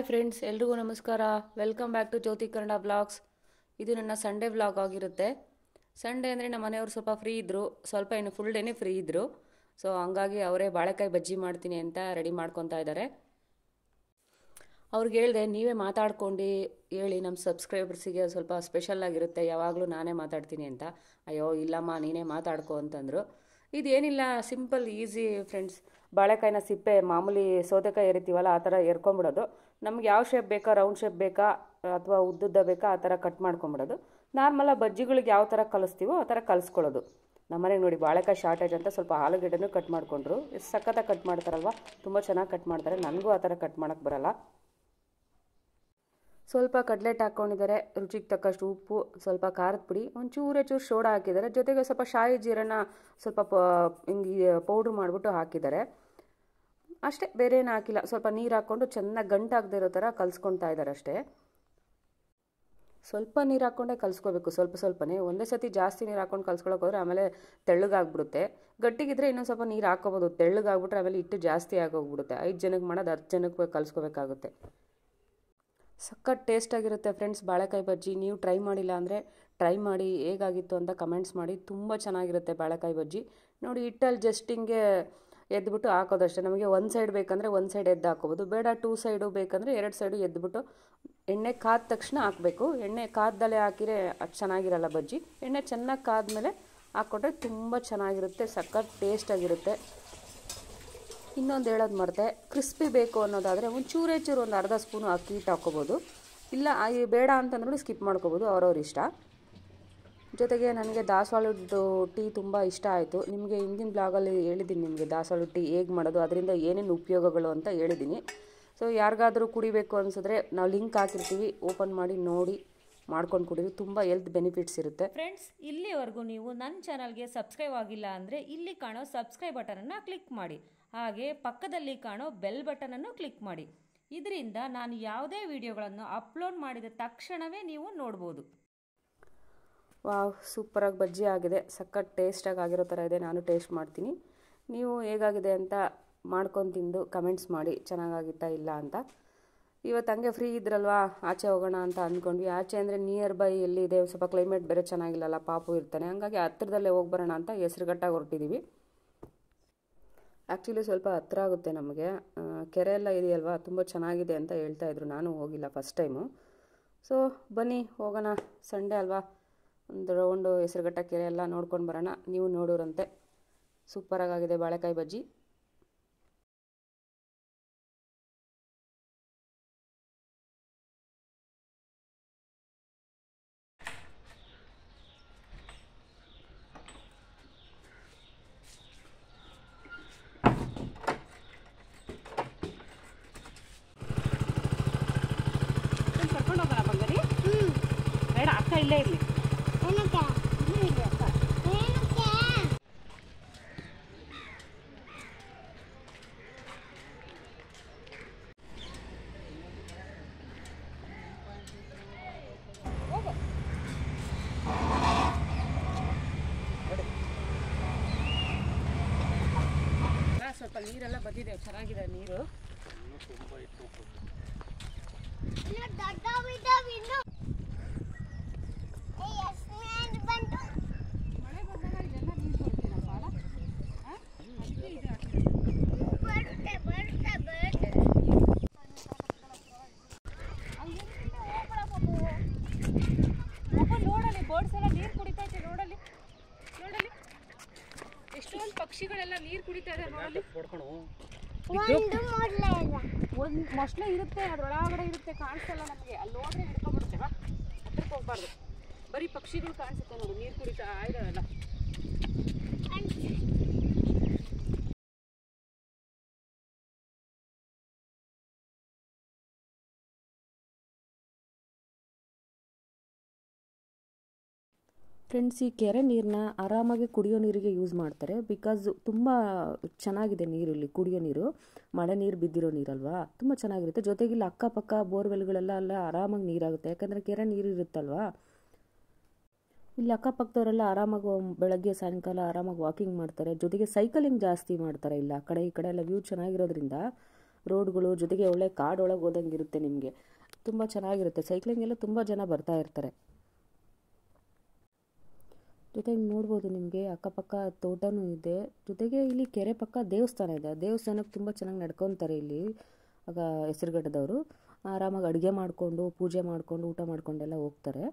friends ಎಲ್ರಿಗೂ ನಮಸ್ಕಾರ welcome back to Jyothi Kannada vlogs ಇದು ನನ್ನ ಸಂಡೇ ವ್ಲಾಗ್ ಆಗಿರುತ್ತೆ ಸಂಡೇ ಅಂದರೆ ನಮ್ಮ ಮನೆಯವರು ಸ್ವಲ್ಪ ಫ್ರೀ ಇದ್ದರು ಸ್ವಲ್ಪ ಏನು ಫುಲ್ ಡೇನೇ ಫ್ರೀ ಇದ್ದರು ಸೊ ಹಂಗಾಗಿ ಅವರೇ ಬಾಳೆಕಾಯಿ ಬಜ್ಜಿ ಮಾಡ್ತೀನಿ ಅಂತ ರೆಡಿ ಮಾಡ್ಕೊತಾ ಇದ್ದಾರೆ ಅವ್ರಿಗೆ ಹೇಳಿದೆ ನೀವೇ ಮಾತಾಡ್ಕೊಂಡು ಹೇಳಿ ನಮ್ಮ ಸಬ್ಸ್ಕ್ರೈಬರ್ಸಿಗೆ ಸ್ವಲ್ಪ ಸ್ಪೆಷಲ್ ಆಗಿರುತ್ತೆ ಯಾವಾಗಲೂ ನಾನೇ ಮಾತಾಡ್ತೀನಿ ಅಂತ ಅಯ್ಯೋ ಇಲ್ಲಮ್ಮ ನೀನೇ ಮಾತಾಡ್ಕೊ ಅಂತಂದರು ಇದೇನಿಲ್ಲ ಸಿಂಪಲ್ ಈಸಿ ಫ್ರೆಂಡ್ಸ್ ಬಾಳೆಕಾಯಿನ ಸಿಪ್ಪೆ ಮಾಮೂಲಿ ಸೌತೆಕಾಯಿ ಎರಿತೀವಲ್ಲ ಆ ಥರ ಎರ್ಕೊಂಬಿಡೋದು ನಮ್ಗೆ ಯಾವ ಶೇಪ್ ಬೇಕಾ ರೌಂಡ್ ಶೇಪ್ ಬೇಕಾ ಅಥವಾ ಉದ್ದುದ್ದ ಬೇಕಾ ಆ ಥರ ಕಟ್ ಮಾಡ್ಕೊಂಬಿಡೋದು ನಾರ್ಮಲಾಗಿ ಬಜ್ಜಿಗಳಿಗೆ ಯಾವ ಥರ ಕಲಿಸ್ತೀವೋ ಆ ಥರ ಕಲಿಸ್ಕೊಳ್ಳೋದು ನಮ್ಮನೆಗೆ ನೋಡಿ ಬಾಳೆಕಾಯಿ ಶಾರ್ಟೇಜ್ ಅಂತ ಸ್ವಲ್ಪ ಆಲೂಗೆಡ್ಡೆನೂ ಕಟ್ ಮಾಡಿಕೊಂಡ್ರು ಎಷ್ಟು ಸಖತ್ತಾಗಿ ಕಟ್ ಮಾಡ್ತಾರಲ್ವ ತುಂಬ ಚೆನ್ನಾಗಿ ಕಟ್ ಮಾಡ್ತಾರೆ ನನಗೂ ಆ ಥರ ಕಟ್ ಮಾಡೋಕ್ಕೆ ಬರಲ್ಲ ಸ್ವಲ್ಪ ಕಡ್ಲೆಟ್ ಹಾಕ್ಕೊಂಡಿದ್ದಾರೆ ರುಚಿಗೆ ತಕ್ಕಷ್ಟು ಉಪ್ಪು ಸ್ವಲ್ಪ ಖಾರದ ಪುಡಿ ಒಂಚೂರೇ ಚೂರು ಸೋಡಾ ಹಾಕಿದ್ದಾರೆ ಜೊತೆಗೆ ಸ್ವಲ್ಪ ಶಾಯಿ ಜೀರನ ಸ್ವಲ್ಪ ಪ ಹಿಂಗೆ ಪೌಡ್ರ್ ಮಾಡಿಬಿಟ್ಟು ಹಾಕಿದ್ದಾರೆ ಅಷ್ಟೇ ಬೇರೆ ಏನು ಹಾಕಿಲ್ಲ ಸ್ವಲ್ಪ ನೀರು ಹಾಕ್ಕೊಂಡು ಚೆನ್ನಾಗಿ ಗಂಟಾಗದೇ ಇರೋ ಥರ ಕಲಿಸ್ಕೊತಾ ಇದ್ದಾರೆ ಅಷ್ಟೇ ಸ್ವಲ್ಪ ನೀರು ಹಾಕ್ಕೊಂಡೇ ಕಲಿಸ್ಕೋಬೇಕು ಸ್ವಲ್ಪ ಸ್ವಲ್ಪನೇ ಒಂದೇ ಸತಿ ಜಾಸ್ತಿ ನೀರು ಹಾಕ್ಕೊಂಡು ಕಲ್ಸ್ಕೊಳಕ್ಕೆ ಹೋದ್ರೆ ಆಮೇಲೆ ತೆಳ್ಳಗಾಗ್ಬಿಡುತ್ತೆ ಗಟ್ಟಿಗಿದ್ರೆ ಇನ್ನೊಂದು ಸ್ವಲ್ಪ ನೀರು ಹಾಕೋಬೋದು ತೆಳ್ಳಗಾಗ್ಬಿಟ್ರೆ ಆಮೇಲೆ ಹಿಟ್ಟು ಜಾಸ್ತಿ ಆಗೋಗ್ಬಿಡುತ್ತೆ ಐದು ಜನಕ್ಕೆ ಮಾಡೋದು ಹತ್ತು ಜನಕ್ಕೆ ಕಲಿಸ್ಕೋಬೇಕಾಗುತ್ತೆ ಸಖತ್ ಟೇಸ್ಟಾಗಿರುತ್ತೆ ಫ್ರೆಂಡ್ಸ್ ಬಾಳೆಕಾಯಿ ಬಜ್ಜಿ ನೀವು ಟ್ರೈ ಮಾಡಿಲ್ಲ ಅಂದರೆ ಟ್ರೈ ಮಾಡಿ ಹೇಗಾಗಿತ್ತು ಅಂತ ಕಮೆಂಟ್ಸ್ ಮಾಡಿ ತುಂಬ ಚೆನ್ನಾಗಿರುತ್ತೆ ಬಾಳೆಕಾಯಿ ಬಜ್ಜಿ ನೋಡಿ ಹಿಟ್ಟಲ್ಲಿ ಜಸ್ಟ್ ಹಿಂಗೆ ಎದ್ಬಿಟ್ಟು ಹಾಕೋದಷ್ಟೇ ನಮಗೆ ಒಂದು ಸೈಡ್ ಬೇಕಂದರೆ ಒಂದು ಸೈಡ್ ಎದ್ದು ಹಾಕೋಬೋದು ಬೇಡ ಟೂ ಸೈಡು ಬೇಕಂದರೆ ಎರಡು ಸೈಡು ಎದ್ಬಿಟ್ಟು ಎಣ್ಣೆ ಕಾದ ತಕ್ಷಣ ಹಾಕಬೇಕು ಎಣ್ಣೆ ಕಾದ್ದಲ್ಲೇ ಹಾಕಿದ್ರೆ ಅದು ಚೆನ್ನಾಗಿರಲ್ಲ ಬಜ್ಜಿ ಎಣ್ಣೆ ಚೆನ್ನಾಗಿ ಕಾದ್ಮೇಲೆ ಹಾಕ್ಕೊಟ್ರೆ ತುಂಬ ಚೆನ್ನಾಗಿರುತ್ತೆ ಸಖತ್ ಟೇಸ್ಟಾಗಿರುತ್ತೆ ಇನ್ನೊಂದು ಹೇಳೋದು ಮರೆತೆ ಕ್ರಿಸ್ಪಿ ಬೇಕು ಅನ್ನೋದಾದರೆ ಒಂದು ಚೂರೇ ಚೂರು ಒಂದು ಅರ್ಧ ಸ್ಪೂನು ಅಕ್ಕಿ ಹಿಟ್ಟು ಹಾಕ್ಕೋಬೋದು ಇಲ್ಲ ಈ ಬೇಡ ಅಂತಂದ್ರೂ ಸ್ಕಿಪ್ ಮಾಡ್ಕೋಬೋದು ಅವ್ರವ್ರ ಇಷ್ಟ ಜೊತೆಗೆ ನನಗೆ ದಾಸವಾಳದ್ದು ಟೀ ತುಂಬ ಇಷ್ಟ ಆಯಿತು ನಿಮಗೆ ಹಿಂದಿನ ಬ್ಲಾಗಲ್ಲಿ ಹೇಳಿದ್ದೀನಿ ನಿಮಗೆ ದಾಸವಾಳ ಟೀ ಹೇಗೆ ಮಾಡೋದು ಅದರಿಂದ ಏನೇನು ಉಪಯೋಗಗಳು ಅಂತ ಹೇಳಿದ್ದೀನಿ ಸೊ ಯಾರಿಗಾದರೂ ಕುಡಿಬೇಕು ಅನಿಸಿದ್ರೆ ನಾವು ಲಿಂಕ್ ಹಾಕಿರ್ತೀವಿ ಓಪನ್ ಮಾಡಿ ನೋಡಿ ಮಾಡ್ಕೊಂಡು ಕುಡೀರಿ ತುಂಬ ಹೆಲ್ತ್ ಬೆನಿಫಿಟ್ಸ್ ಇರುತ್ತೆ ಫ್ರೆಂಡ್ಸ್ ಇಲ್ಲಿವರೆಗೂ ನೀವು ನನ್ನ ಚಾನಲ್ಗೆ ಸಬ್ಸ್ಕ್ರೈಬ್ ಆಗಿಲ್ಲ ಅಂದರೆ ಇಲ್ಲಿ ಕಾಣೋ ಸಬ್ಸ್ಕ್ರೈಬ್ ಬಟನನ್ನು ಕ್ಲಿಕ್ ಮಾಡಿ ಹಾಗೆ ಪಕ್ಕದಲ್ಲಿ ಕಾಣೋ ಬೆಲ್ ಬಟನನ್ನು ಕ್ಲಿಕ್ ಮಾಡಿ ಇದರಿಂದ ನಾನು ಯಾವುದೇ ವಿಡಿಯೋಗಳನ್ನು ಅಪ್ಲೋಡ್ ಮಾಡಿದ ತಕ್ಷಣವೇ ನೀವು ನೋಡ್ಬೋದು ವಾವ್ ಸೂಪರಾಗಿ ಬಜ್ಜಿ ಆಗಿದೆ ಸಖತ್ ಟೇಸ್ಟಾಗಿ ಆಗಿರೋ ಥರ ಇದೆ ನಾನು ಟೇಸ್ಟ್ ಮಾಡ್ತೀನಿ ನೀವು ಹೇಗಾಗಿದೆ ಅಂತ ಮಾಡ್ಕೊಂಡು ತಿಂದು ಕಮೆಂಟ್ಸ್ ಮಾಡಿ ಚೆನ್ನಾಗಾಗಿತ್ತಾ ಇಲ್ಲ ಅಂತ ಇವತ್ತು ಹಂಗೆ ಫ್ರೀ ಇದ್ರಲ್ವಾ ಆಚೆ ಹೋಗೋಣ ಅಂತ ಅಂದ್ಕೊಂಡ್ವಿ ಆಚೆ ಅಂದರೆ ನಿಯರ್ ಬೈ ಎಲ್ಲಿದೆ ಸ್ವಲ್ಪ ಕ್ಲೈಮೇಟ್ ಬೇರೆ ಚೆನ್ನಾಗಿಲ್ಲಲ್ಲ ಪಾಪು ಇರ್ತಾನೆ ಹಂಗಾಗಿ ಹತ್ರದಲ್ಲೇ ಹೋಗಿ ಬರೋಣ ಅಂತ ಹೆಸ್ರುಗಟ್ಟಾಗಿ ಹೊರಟಿದ್ದೀವಿ ಆ್ಯಕ್ಚುಲಿ ಸ್ವಲ್ಪ ಹತ್ರ ಆಗುತ್ತೆ ನಮಗೆ ಕೆರೆ ಎಲ್ಲ ಇದೆಯಲ್ವಾ ತುಂಬ ಚೆನ್ನಾಗಿದೆ ಅಂತ ಹೇಳ್ತಾ ಇದ್ರು ನಾನು ಹೋಗಿಲ್ಲ ಫಸ್ಟ್ ಟೈಮು ಸೊ ಬನ್ನಿ ಹೋಗೋಣ ಸಂಡೇ ಅಲ್ವಾ ಒಂದು ರೌಂಡು ಹೆಸರುಘಟ್ಟ ಕೆರೆ ಎಲ್ಲ ನೋಡ್ಕೊಂಡು ಬರೋಣ ನೀವು ನೋಡೋರಂತೆ ಸೂಪರಾಗಿದೆ ಬಾಳೆಕಾಯಿ ಬಜ್ಜಿ ಕರ್ಕೊಂಡು ಹೋಗೋಣ ಬಂಗಾರಿ ಬೇಡ ಅಕ್ಕ ಇಲ್ಲೇ ಇರಲಿ ಸ್ವಲ್ಪ ನೀರೆಲ್ಲ ಬಂದಿದೆ ಚೆನ್ನಾಗಿದೆ ನೀರು ಮಳೆ ಬಂದಾಗ ಇಲ್ಲೆಲ್ಲ ನೀರು ಕೊಡ್ತೀನಪ್ಪ ಅದಕ್ಕೆ ಇದೆ ನೋಡಲಿ ಬೋರ್ಡ್ಸ್ ಎಲ್ಲ ನೀರು ಕುಡಿತೈತೆ ನೋಡಲಿ ನೋಡಲಿ ಎಷ್ಟೊಂದು ಪಕ್ಷಿಗಳೆಲ್ಲ ನೀರು ಕುಡಿತಾ ಇದೆ ನೋಡಲಿ ಒಂದು ಮೊಸಳೆ ಇರುತ್ತೆ ಅದ್ರೊಳಗಡೆ ಇರುತ್ತೆ ಕಾಣಿಸಲ್ಲ ನಮಗೆ ಅಲ್ಲಿ ಹೋದ್ರೆ ಹಿಡ್ಕೊಂಡ್ಬಿಡುತ್ತೆ ಬಾ ಹತ್ರಕ್ಕೆ ಹೋಗ್ಬಾರ್ದು ಬರೀ ಪಕ್ಷಿಗಳು ಕಾಣಿಸುತ್ತೆ ನೋಡು ನೀರು ಕುಡಿತಾ ಇದಾವೆಲ್ಲ ಫ್ರೆಂಡ್ಸ್ ಈ ಕೆರೆ ನೀರನ್ನ ಆರಾಮಾಗಿ ಕುಡಿಯೋ ನೀರಿಗೆ ಯೂಸ್ ಮಾಡ್ತಾರೆ ಬಿಕಾಸ್ ತುಂಬ ಚೆನ್ನಾಗಿದೆ ನೀರು ಇಲ್ಲಿ ಕುಡಿಯೋ ನೀರು ಮಳೆ ನೀರು ಬಿದ್ದಿರೋ ನೀರಲ್ವಾ ತುಂಬ ಚೆನ್ನಾಗಿರುತ್ತೆ ಜೊತೆಗೆ ಇಲ್ಲಿ ಅಕ್ಕಪಕ್ಕ ಬೋರ್ವೆಲ್ಗಳೆಲ್ಲ ಅಲ್ಲ ಆರಾಮಾಗಿ ನೀರಾಗುತ್ತೆ ಯಾಕಂದರೆ ಕೆರೆ ನೀರು ಇರುತ್ತಲ್ವಾ ಇಲ್ಲಿ ಅಕ್ಕಪಕ್ಕದವರೆಲ್ಲ ಆರಾಮಾಗಿ ಬೆಳಗ್ಗೆ ಸಾಯಂಕಾಲ ಆರಾಮಾಗಿ ವಾಕಿಂಗ್ ಮಾಡ್ತಾರೆ ಜೊತೆಗೆ ಸೈಕಲಿಂಗ್ ಜಾಸ್ತಿ ಮಾಡ್ತಾರೆ ಇಲ್ಲ ಆ ಕಡೆ ಈ ಕಡೆ ಎಲ್ಲ ವ್ಯೂ ಚೆನ್ನಾಗಿರೋದ್ರಿಂದ ರೋಡ್ಗಳು ಜೊತೆಗೆ ಒಳ್ಳೆ ಕಾಡೊಳಗೆ ಹೋದಂಗೆ ಇರುತ್ತೆ ನಿಮಗೆ ತುಂಬ ಚೆನ್ನಾಗಿರುತ್ತೆ ಸೈಕ್ಲಿಂಗ್ ಎಲ್ಲ ತುಂಬ ಜನ ಬರ್ತಾ ಇರ್ತಾರೆ ಜೊತೆಗೆ ನೋಡ್ಬೋದು ನಿಮಗೆ ಅಕ್ಕಪಕ್ಕ ತೋಟನೂ ಇದೆ ಜೊತೆಗೆ ಇಲ್ಲಿ ಕೆರೆ ಪಕ್ಕ ದೇವಸ್ಥಾನ ಇದೆ ಆ ದೇವಸ್ಥಾನಕ್ಕೆ ತುಂಬ ಚೆನ್ನಾಗಿ ನಡ್ಕೊತಾರೆ ಇಲ್ಲಿ ಆಗ ಹೆಸರುಘಟ್ಟದವರು ಆರಾಮಾಗಿ ಅಡುಗೆ ಮಾಡಿಕೊಂಡು ಪೂಜೆ ಮಾಡಿಕೊಂಡು ಊಟ ಮಾಡ್ಕೊಂಡೆಲ್ಲ ಹೋಗ್ತಾರೆ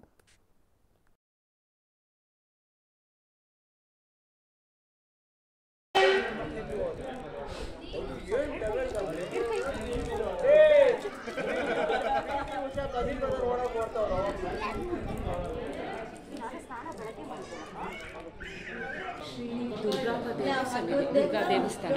ದುರ್ಗಾ ದೇವಸ್ಥಾನ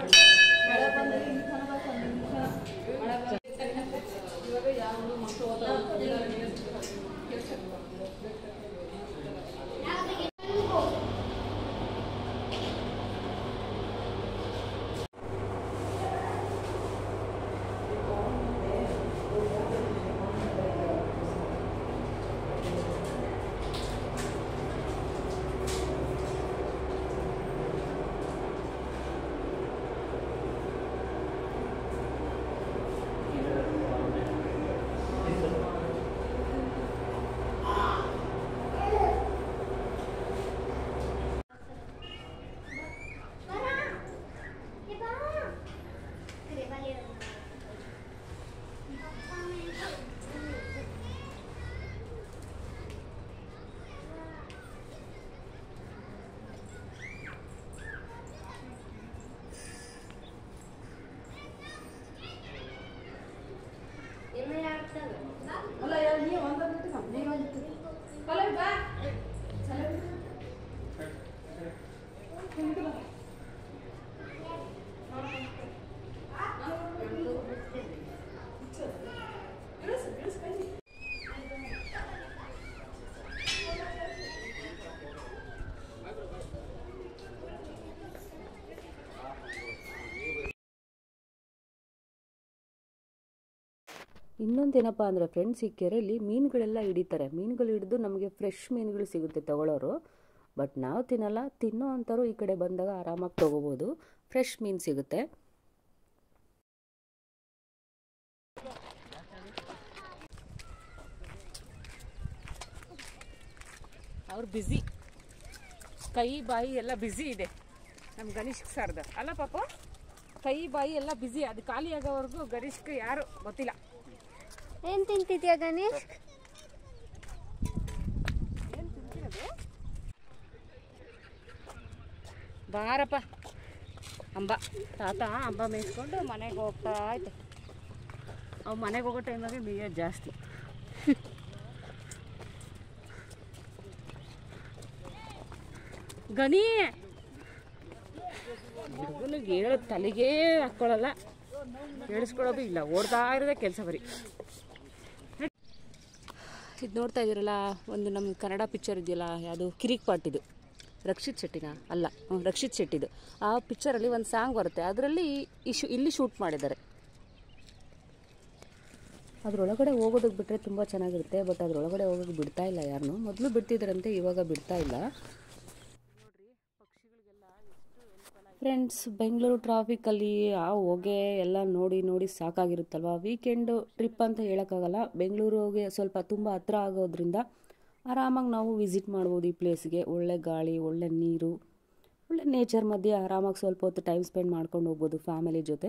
ಇನ್ನೊಂದೇನಪ್ಪ ಅಂದರೆ ಫ್ರೆಂಡ್ಸ್ ಈ ಕೆರೆಯಲ್ಲಿ ಮೀನುಗಳೆಲ್ಲ ಹಿಡಿತಾರೆ ಮೀನುಗಳು ಹಿಡಿದು ನಮಗೆ ಫ್ರೆಶ್ ಮೀನುಗಳು ಸಿಗುತ್ತೆ ತಗೊಳ್ಳೋರು ಬಟ್ ನಾವು ತಿನ್ನಲ್ಲ ತಿನ್ನೋ ಅಂಥವ್ರು ಈ ಕಡೆ ಬಂದಾಗ ಆರಾಮಾಗಿ ತೊಗೋಬೋದು ಫ್ರೆಶ್ ಮೀನು ಸಿಗುತ್ತೆ ಅವ್ರು ಬ್ಯುಸಿ ಕೈ ಬಾಯಿ ಎಲ್ಲ ಬ್ಯುಸಿ ಇದೆ ನಮ್ಮ ಗಣೇಶ್ ಸರ್ದು ಅಲ್ಲ ಪಾಪ ಕೈ ಬಾಯಿ ಎಲ್ಲ ಬ್ಯುಸಿ ಅದು ಖಾಲಿ ಆಗೋವರೆಗೂ ಗಣೇಶ್ಗೆ ಯಾರು ಗೊತ್ತಿಲ್ಲ ಏನ್ ತಿಂತಿದ್ಯಾ ಗಣೇಶ್ ಬಾರಪ್ಪ ಅಂಬ ತಾತ ಅಂಬ ಮೇಯಿಸ್ಕೊಂಡು ಮನೆಗೆ ಹೋಗ್ತಾ ಐತೆ ಅವು ಮನೆಗೆ ಹೋಗೋ ಟೈಮಾಗೆ ಮೇಯೋದು ಜಾಸ್ತಿ ಗನಿ ಹುಡುಗನಿಗೆ ಹೇಳೋ ತಲೆಗೇ ಹಾಕ್ಕೊಳ್ಳಲ್ಲ ಹೇಳಿಸ್ಕೊಳ್ಳೋದು ಇಲ್ಲ ಓಡ್ತಾ ಇರೋದೇ ಕೆಲಸ ಬರೀ ಇದು ನೋಡ್ತಾ ಇದ್ದೀರಲ್ಲ ಒಂದು ನಮ್ಮ ಕನ್ನಡ ಪಿಕ್ಚರ್ ಇದೆಯಲ್ಲ ಯಾವುದು ಕಿರಿಕ್ ಪಾಟ್ ಇದು ರಕ್ಷಿತ್ ಶೆಟ್ಟಿನ ಅಲ್ಲ ಹ್ಮ್, ರಕ್ಷಿತ್ ಶೆಟ್ಟಿದು ಆ ಪಿಕ್ಚರಲ್ಲಿ ಒಂದು ಸಾಂಗ್ ಬರುತ್ತೆ ಅದರಲ್ಲಿ ಇಶು ಇಲ್ಲಿ ಶೂಟ್ ಮಾಡಿದ್ದಾರೆ ಅದರೊಳಗಡೆ ಹೋಗೋದಕ್ಕೆ ಬಿಟ್ಟರೆ ತುಂಬ ಚೆನ್ನಾಗಿರುತ್ತೆ ಬಟ್ ಅದರೊಳಗಡೆ ಹೋಗೋಕ್ಕೆ ಬಿಡ್ತಾ ಇಲ್ಲ ಯಾರನ್ನೂ ಮೊದಲು ಬಿಡ್ತಿದ್ರಂತೆ ಇವಾಗ ಬಿಡ್ತಾ ಇಲ್ಲ ಫ್ರೆಂಡ್ಸ್ ಬೆಂಗಳೂರು ಟ್ರಾಫಿಕಲ್ಲಿ ಆ ಹೊಗೆ ಎಲ್ಲ ನೋಡಿ ನೋಡಿ ಸಾಕಾಗಿರುತ್ತಲ್ವ ವೀಕೆಂಡು ಟ್ರಿಪ್ ಅಂತ ಹೇಳೋಕ್ಕಾಗಲ್ಲ ಬೆಂಗಳೂರಿಗೆ ಸ್ವಲ್ಪ ತುಂಬ ಹತ್ರ ಆಗೋದ್ರಿಂದ ಆರಾಮಾಗಿ ನಾವು ವಿಸಿಟ್ ಮಾಡ್ಬೋದು ಈ ಪ್ಲೇಸ್ಗೆ ಒಳ್ಳೆ ಗಾಳಿ ಒಳ್ಳೆ ನೀರು ಒಳ್ಳೆ ನೇಚರ್ ಮಧ್ಯೆ ಆರಾಮಾಗಿ ಸ್ವಲ್ಪ ಹೊತ್ತು ಟೈಮ್ ಸ್ಪೆಂಡ್ ಮಾಡ್ಕೊಂಡು ಹೋಗ್ಬೋದು ಫ್ಯಾಮಿಲಿ ಜೊತೆ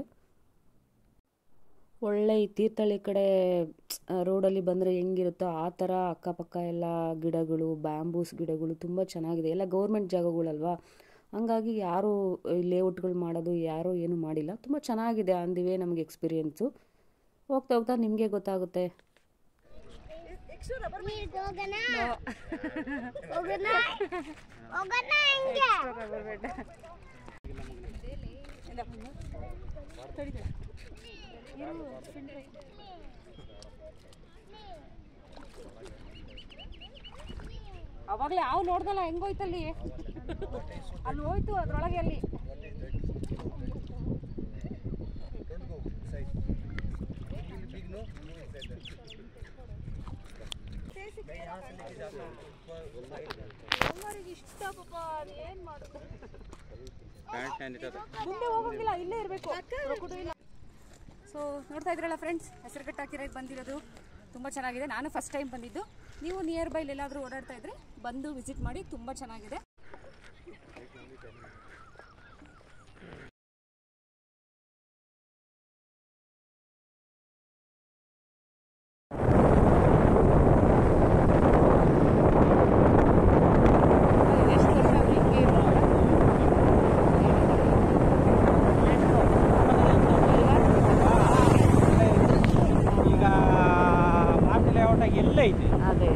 ಒಳ್ಳೆ ಈ ತೀರ್ಥಹಳ್ಳಿ ಕಡೆ ರೋಡಲ್ಲಿ ಬಂದರೆ ಹೆಂಗಿರುತ್ತೋ ಆ ಥರ ಅಕ್ಕಪಕ್ಕ ಎಲ್ಲ ಗಿಡಗಳು ಬ್ಯಾಂಬೂಸ್ ಗಿಡಗಳು ತುಂಬ ಚೆನ್ನಾಗಿದೆ ಎಲ್ಲ ಗೌರ್ಮೆಂಟ್ ಜಾಗಗಳಲ್ವಾ ಹಂಗಾಗಿ ಯಾರೂ ಲೇಔಟ್ಗಳು ಮಾಡೋದು ಯಾರೂ ಏನು ಮಾಡಿಲ್ಲ ತುಂಬ ಚೆನ್ನಾಗಿದೆ ಅಂದಿವೆ ನಮಗೆ ಎಕ್ಸ್ಪೀರಿಯೆನ್ಸು ಹೋಗ್ತಾ ಹೋಗ್ತಾ ನಿಮಗೆ ಗೊತ್ತಾಗುತ್ತೆ ನೀರ್ಗ್ ಹೋಗೋಣ ಹೋಗೋಣ ಹೋಗೋಣ ಹಿಂಗೆ ಅವಾಗಲೇ ಯಾವ ನೋಡ್ದಲ್ಲ ಹೆಂಗೋಯ್ತಲ್ಲಿ ಅಲ್ಲಿ ಹೋಯ್ತು ಅದ್ರೊಳಗೆ ಅಲ್ಲಿ ಮುಂದೆ ಹೋಗಂಗಿಲ್ಲ ಇಲ್ಲೇ ಇರಬೇಕು ಸೊ ನೋಡ್ತಾ ಇದ್ರಲ್ಲ ಫ್ರೆಂಡ್ಸ್ ಹೆಸರುಘಟ್ಟ ಕೆರೆಗೆ ಬಂದಿರೋದು ತುಂಬ ಚೆನ್ನಾಗಿದೆ ನಾನು ಫಸ್ಟ್ ಟೈಮ್ ಬಂದಿದ್ದು ನೀವು ನಿಯರ್ ಬೈಲ್ ಎಲ್ಲಾದರೂ ಓಡಾಡ್ತಾ ಇದ್ರೆ ಬಂದು ವಿಸಿಟ್ ಮಾಡಿ ತುಂಬ ಚೆನ್ನಾಗಿದೆ ಈಗ ಮಾರ್ಕ್ ಲೇಔಟ್ ಎಲ್ಲ ಐತೆ ಅದೇ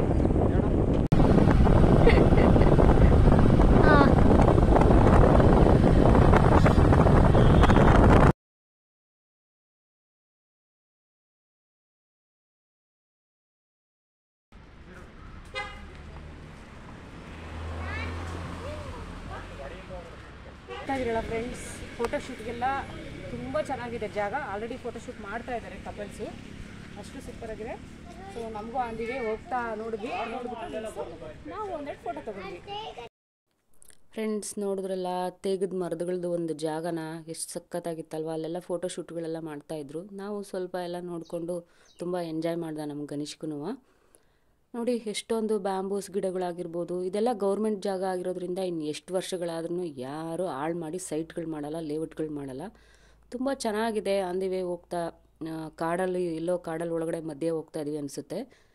ನೋಡ್ತಾ ಇದ್ದೀರಲ್ಲ ಫ್ರೆಂಡ್ಸ್ ಫೋಟೋಶೂಟ್ಗೆಲ್ಲ ತುಂಬ ಚೆನ್ನಾಗಿದೆ ಜಾಗ ಆಲ್ರೆಡಿ ಫೋಟೋಶೂಟ್ ಮಾಡ್ತಾ ಇದ್ದಾರೆ ಕಪಲ್ಸು ಅಷ್ಟು ಸೂಪರ್ ಆಗಿದೆ ಸೊ ನಮಗೂ ಅಂದಿಗೆ ಹೋಗ್ತಾ ನೋಡಿದ್ವಿ ನೋಡ್ಬಿಟ್ಟು ನಾವು ಒಂದೆರಡು ಫೋಟೋ ತಗೊಂಡ್ವಿ ಫ್ರೆಂಡ್ಸ್ ನೋಡಿದ್ರಲ್ಲ ತೇಗದ ಮರದಗಳದ್ದು ಒಂದು ಜಾಗನ ಎಷ್ಟು ಸಖತ್ತಾಗಿತ್ತಲ್ವ ಅಲ್ಲೆಲ್ಲ ಫೋಟೋ ಶೂಟ್ಗಳೆಲ್ಲ ಮಾಡ್ತಾಯಿದ್ರು ನಾವು ಸ್ವಲ್ಪ ಎಲ್ಲ ನೋಡಿಕೊಂಡು ತುಂಬ ಎಂಜಾಯ್ ಮಾಡ್ದೆ ನಮ್ಮ ಗಣೇಶ್ಗೂ ನೋಡಿ ಎಷ್ಟೊಂದು ಬ್ಯಾಂಬೂಸ್ ಗಿಡಗಳಾಗಿರ್ಬೋದು ಇದೆಲ್ಲ ಗೌರ್ಮೆಂಟ್ ಜಾಗ ಆಗಿರೋದ್ರಿಂದ ಇನ್ನು ಎಷ್ಟು ವರ್ಷಗಳಾದ್ರೂ ಯಾರು ಹಾಳು ಮಾಡಿ ಸೈಟ್ಗಳು ಮಾಡಲ್ಲ ಲೇಔಟ್ಗಳು ಮಾಡಲ್ಲ ತುಂಬ ಚೆನ್ನಾಗಿದೆ ಅಂದಿವೆ ಹೋಗ್ತಾ ಆ, ಕಾಡಲ್ಲಿ ಎಲ್ಲೋ ಕಾಡಲ್ಲಿ ಒಳಗಡೆ ಮಧ್ಯೆ ಹೋಗ್ತಾ ಇದೀವಿ ಅನಿಸುತ್ತೆ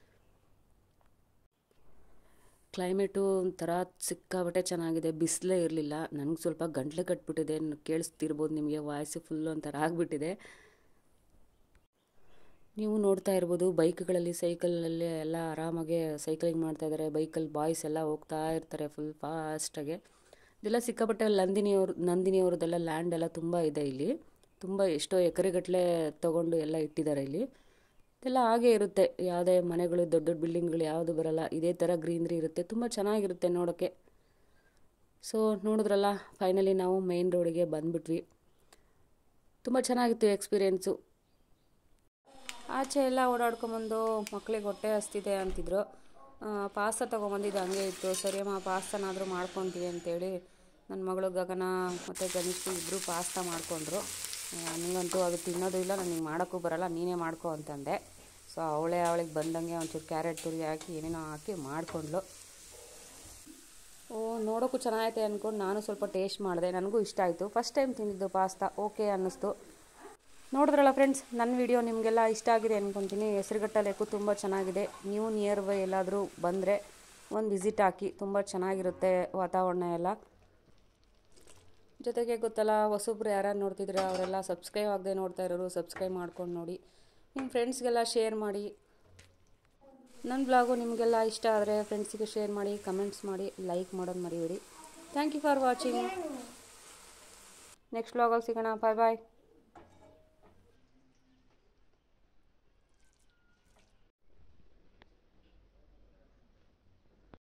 ಕ್ಲೈಮೇಟು ಒಂಥರ ಸಿಕ್ಕಾಬಟ್ಟೆ ಚೆನ್ನಾಗಿದೆ ಬಿಸಿಲೇ ಇರಲಿಲ್ಲ ನನಗೆ ಸ್ವಲ್ಪ ಗಂಟ್ಲು ಕಟ್ಬಿಟ್ಟಿದೆ ನ್- ಕೇಳಿಸ್ತಿರ್ಬೋದು ನಿಮಗೆ ವಾಯ್ಸು ಫುಲ್ಲು ಒಂಥರ ಆಗಿಬಿಟ್ಟಿದೆ ನೀವು ನೋಡ್ತಾ ಇರ್ಬೋದು ಬೈಕ್ಗಳಲ್ಲಿ ಸೈಕಲಲ್ಲಿ ಎಲ್ಲ ಆರಾಮಾಗೆ ಸೈಕ್ಲಿಂಗ್ ಮಾಡ್ತಾ ಇದ್ದಾರೆ ಬೈಕಲ್ಲಿ ಬಾಯ್ಸ್ ಎಲ್ಲ ಹೋಗ್ತಾ ಇರ್ತಾರೆ ಫುಲ್ ಫಾಸ್ಟಾಗೆ ಇದೆಲ್ಲ ಸಿಕ್ಕಾಪಟ್ಟೆ ನಂದಿನಿಯವ್ರ ನಂದಿನಿಯವ್ರದ್ದೆಲ್ಲ ಲ್ಯಾಂಡ್ ಎಲ್ಲ ತುಂಬ ಇದೆ ಇಲ್ಲಿ ತುಂಬ ಎಷ್ಟೋ ಎಕರೆಗಟ್ಟಲೆ ತೊಗೊಂಡು ಎಲ್ಲ ಇಟ್ಟಿದ್ದಾರೆ ಇಲ್ಲಿ ಇದೆಲ್ಲ ಹಾಗೆ ಇರುತ್ತೆ ಯಾವುದೇ ಮನೆಗಳು ದೊಡ್ಡ ದೊಡ್ಡ ಬಿಲ್ಡಿಂಗ್ಗಳು ಯಾವುದು ಬರಲ್ಲ ಇದೇ ಥರ ಗ್ರೀನ್ರಿ ಇರುತ್ತೆ ತುಂಬ ಚೆನ್ನಾಗಿರುತ್ತೆ ನೋಡೋಕ್ಕೆ ಸೊ ನೋಡಿದ್ರಲ್ಲ ಫೈನಲಿ ನಾವು ಮೇನ್ ರೋಡಿಗೆ ಬಂದ್ಬಿಟ್ವಿ ತುಂಬ ಚೆನ್ನಾಗಿತ್ತು ಎಕ್ಸ್ಪೀರಿಯೆನ್ಸು ಆಚೆ ಎಲ್ಲ ಓಡಾಡ್ಕೊಂಬಂದು ಮಕ್ಳಿಗೆ ಹೊಟ್ಟೆ ಹಸ್ತಿದೆ ಅಂತಿದ್ರು ಆ, ಪಾಸ್ತಾ ತೊಗೊಂಬಂದಿದ್ದು ಹಂಗೆ ಇತ್ತು ಸರಿಯಮ್ಮ ಪಾಸ್ತಾನಾದರೂ ಮಾಡ್ಕೊತೀವಿ ಅಂತೇಳಿ ನನ್ನ ಮಗಳು ಗಗನ ಮತ್ತು ಗಣೇಶ್ ಇಬ್ಬರು ಪಾಸ್ತಾ ಮಾಡಿಕೊಂಡ್ರು ನನಗಂತೂ ಅದು ತಿನ್ನೋದು ಇಲ್ಲ ನನಗೆ ಮಾಡೋಕ್ಕೂ ಬರಲ್ಲ ನೀನೇ ಮಾಡ್ಕೊ ಅಂತಂದೆ ಸೊ ಅವಳೇ ಅವಳಿಗೆ ಬಂದಂಗೆ ಒಂಚೂರು ಕ್ಯಾರೆಟ್ ತುರಿ ಹಾಕಿ ಏನೇನೋ ಹಾಕಿ ಮಾಡಿಕೊಂಡ್ಲು ಓ ನೋಡೋಕ್ಕೂ ಚೆನ್ನಾಗೈತೆ ಅಂದ್ಕೊಂಡು ನಾನು ಸ್ವಲ್ಪ ಟೇಸ್ಟ್ ಮಾಡಿದೆ ನನಗೂ ಇಷ್ಟ ಆಯಿತು ಫಸ್ಟ್ ಟೈಮ್ ತಿಂದಿದ್ದು ಪಾಸ್ತಾ ಓಕೆ ಅನ್ನಿಸ್ತು ನೋಡಿದ್ರಲ್ಲ ಫ್ರೆಂಡ್ಸ್ ನನ್ನ ವಿಡಿಯೋ ನಿಮಗೆಲ್ಲ ಇಷ್ಟ ಆಗಿದೆ ಅಂದ್ಕೊತೀನಿ ಹೆಸರುಘಟ್ಟ ಲೇಕು ತುಂಬ ಚೆನ್ನಾಗಿದೆ ನೀವು ನಿಯರ್ ಬೈ ಎಲ್ಲಾದರೂ ಬಂದರೆ ಒಂದು ವಿಸಿಟ್ ಹಾಕಿ ತುಂಬ ಚೆನ್ನಾಗಿರುತ್ತೆ ವಾತಾವರಣ ಎಲ್ಲ ಜೊತೆಗೆ ಗೊತ್ತಲ್ಲ ಹೊಸಬ್ರು ಯಾರ್ಯಾರು ನೋಡ್ತಿದ್ರೆ ಅವರೆಲ್ಲ ಸಬ್ಸ್ಕ್ರೈಬ್ ಆಗದೆ ನೋಡ್ತಾ ಇರೋರು ಸಬ್ಸ್ಕ್ರೈಬ್ ಮಾಡ್ಕೊಂಡು ನೋಡಿ ನಿಮ್ಮ ಫ್ರೆಂಡ್ಸ್ಗೆಲ್ಲ ಶೇರ್ ಮಾಡಿ ನನ್ನ ಬ್ಲಾಗು ನಿಮಗೆಲ್ಲ ಇಷ್ಟ ಆದರೆ ಫ್ರೆಂಡ್ಸಿಗೆ ಶೇರ್ ಮಾಡಿ ಕಮೆಂಟ್ಸ್ ಮಾಡಿ ಲೈಕ್ ಮಾಡೋದು ಮರಿಬೇಡಿ thank you for watching next ಬ್ಲಾಗಲ್ಲಿ ಸಿಗೋಣ ಬಾಯ್ ಬಾಯ್